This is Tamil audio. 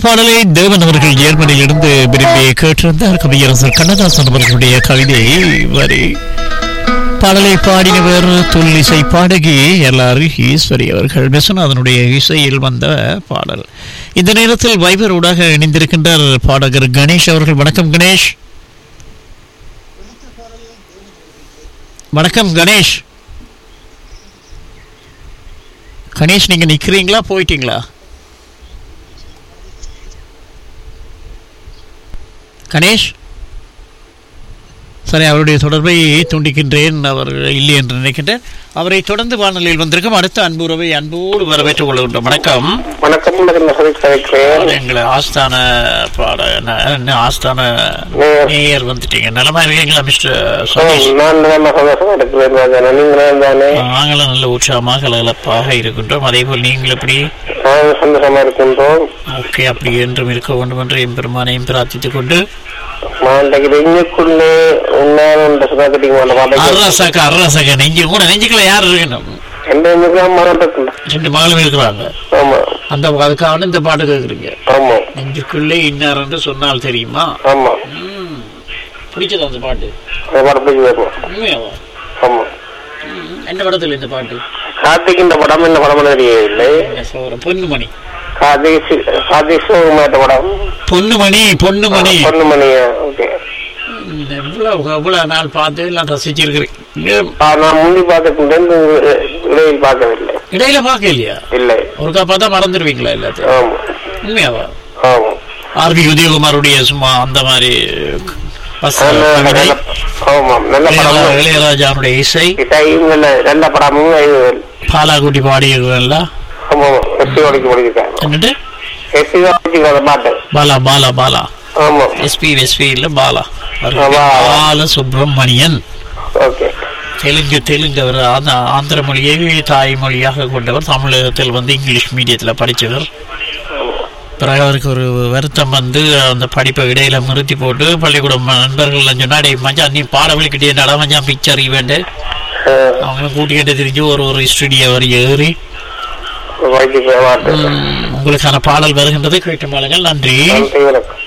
பாடலை தேவன் அவர்கள் ஜெர்மனியிலிருந்து விரும்பி கேட்டிருந்தார் கவியரசர் கண்ணதாசன் அவர்களுடைய கவிதை வரி பாடலை பாடினவர் துல்லிசை பாடகி எல்லாரு ஈஸ்வரி அவர்கள் விஸ்வநாதனுடைய இசையில் வந்த பாடல் இந்த நேரத்தில் வைபர் ஊடாக இணைந்திருக்கின்றார் பாடகர் கணேஷ் அவர்கள் வணக்கம் கணேஷ் வணக்கம் கணேஷ் கணேஷ் நீங்க நிக்கிறீங்களா போயிட்டீங்களா கணேஷ் சரி அவருடைய தொடர்பை துண்டிக்கின்றேன் அவர் இல்லை என்று நினைக்கின்றேன் அவரை தொடர்ந்து வானொலியில் வந்திருக்கும் அடுத்த அன்புறவை அன்போடு வரவேற்றுக் கொள்கின்றோம் வணக்கம் வணக்கம் நான் சதீஷ் கதைக்கிறேன் எங்களை ஆஸ்தான பாட ந- என்ன ஆஸ்தான நேயர். நேயர் வந்துட்டீங்க நலமா இருக்கீங்களா மிஸ்டர் ஆ, சதீஷ் நான் நல்ல சந்தோஷமா இருக்கிறேன் ராஜா நீங்களும் தானே நாங்களும் நல்ல உற்சாகமாக கலகலப்பாக இருக்கின்றோம் அதே போல் நீங்கள் எப்படி நான் சந்தோஷமா இருக்கின்றோம் ஓகே அப்படி என்றும் இருக்க வேண்டும் என்று எம்பெருமானையும் பிரார்த்தித்துக் கொண்டு நான் இன்றைக்கு நெஞ்சுக்குள்ளே உன்னாலும் இந்த சுதாகட்டிக்கு அந்த பாட்டை அரசக அரசக நெஞ்சு கூட நெஞ்சுக்குள்ள யார் இருக்கணும் எந்த நெஞ்சுக்கெல்லாம் மறந்துட்டு ரெண்டு மகளும் இருக்கிறாங்க ஆமா அந்த அதுக்காக இந்த பாட்டு கேட்குறீங்க ஆமா நெஞ்சுக்குள்ளே இன்னார் என்று சொன்னால் தெரியுமா ஆமா ம். பிடிச்சதா அந்த பாட்டு அந்த பாட்டு போய் வருவோம் உண்மையாவா ஆமா ம். என்ன படத்தில் இந்த பாட்டு கார்த்திக் இந்த படம் என்ன படம் தெரியவில்லை என்ன சொல்ற பொன்னுமணி கார்த்திக் சி- கார்த்திக் சிவகுமார் படம் பொன்னுமணி பொன்னுமணி பொண்ணுமணியா ஓகே ம், எவ்வளவு எவ்வளவு நாள் பார்த்து எல்லாம் ரசிச்சிருக்கிறேன் நான் முந்தி பார்த்துக்கிட்டேன் இடையில் பார்க்கவில்லை இடையில பார்க்க இல்லையா இல்லை ஒருக்கா பார்த்தா மறந்துடுவீங்களா எல்லாத்தையும் ஆமா உண்மையாவா ஆமா ஆர்பி உதயகுமாருடைய சும்மா அந்த மாதிரி பஸ் நல்ல- கவிதை, நல்ல- ஆமாம் நல்ல இளையரா- படம் இளையராஜாவுடைய இசை இசையும் நல்ல நல்ல படமும் இது- பாலாகுட்டி பாடியெல்லாம் ஆமாம் எஸ்பி ஓடிக்கு முடிச்சிருக்காங்க என்னட்டு எஸ்பி ஓடிக்கு பாட்டு பாலா பாலா பாலா ஆமாம் எஸ்பி எஸ்பி இல்ல பாலா ஆமா. பால சுப்பிரமணியன் ஓகே தெலுங்கு தெலுங்கு அவர் ஆந்த- ஆந்திர மொழியை தாய்மொழியாக கொண்டவர் தமிழகத்தில் வந்து இங்கிலீஷ் மீடியத்தில் படித்தவர் பிறகு அவருக்கு ஒரு வருத்தம் வந்து அந்த படிப்பை இடையில நிறுத்தி போட்டு பள்ளிக்கூடம் நண்பர்கள் சொன்னா டேய் மச்சான் நீ பாட வலிக்கிட்டே நட மச்சான் பிக்சர் ஈவெண்ட் அஹ், அவங்களும் கூட்டிக்கிட்டு திரிஞ்சு ஒரு ஒரு ஸ்டுடியோ வரி ஏறி வைத்திய பாட்டு ம், உங்களுக்கான பாடல் வருகின்றது கேட்டு மாளுங்கள் நன்றி நன்றி வணக்கம்